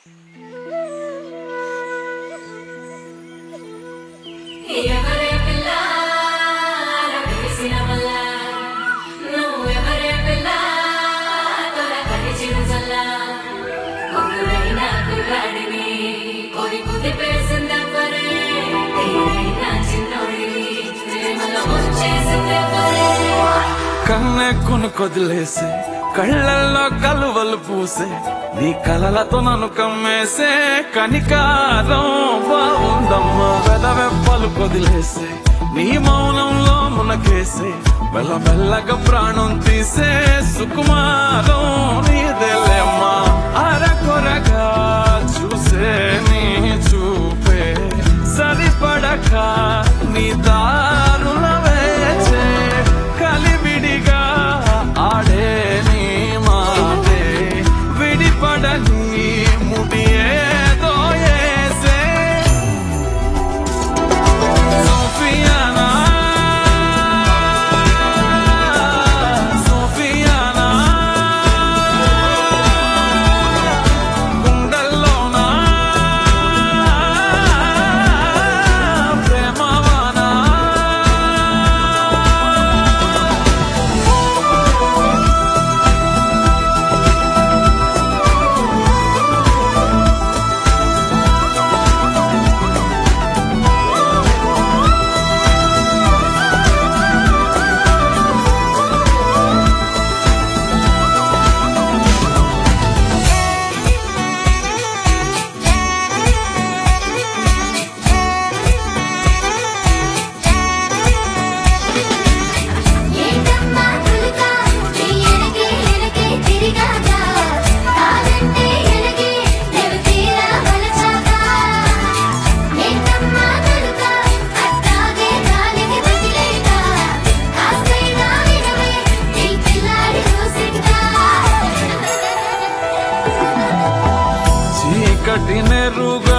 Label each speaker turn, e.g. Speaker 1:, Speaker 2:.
Speaker 1: ఎవరే పిల్ల వేసిన వల్ల నువ్వెవరే పిల్ల తొలకరి చిరుజల్ల కొడురైన కుర్రాడిని కొడి బుద్ధి పేసిందెవ్వరే తీరైన చిన్నోడిని ప్రేమలో ముంచేసిందెవ్వరే
Speaker 2: కన్నెక్కును కొదిలేసే కళ్ళల్లో కలువలు పూసే నీ కలలతో నన్ను కమ్మేసే కనికారం బాగుందమ్మా పెదవెప్పలు కొదిలేసే నీ మౌనంలో మునకేసే మెల్లమెల్లగా ప్రాణం తీసే సుకుమారం నీదేలేమ్మా అరకొరగా చూసే నీ చూపే సరిపడక నీ దారుల వేచే కలివిడిగా ఆడే నీ మాటే విడిపడని ముడి ఏదో ఏసే సోఫియానా సోఫియానా గుండెల్లోనా ప్రేమవానా
Speaker 3: ఏంటమ్మా తులుక నీ ఎనకే ఎనకే తిరిగాక కాదంటే ఎనకే నేను తీరా వలచాక ఏంటమ్మా తులుక అట్టాగే గాలికి వదిలేక కాస్తైనా వినవే నీ పిల్లాడి చూసిగా
Speaker 2: చీకటి నెరుగా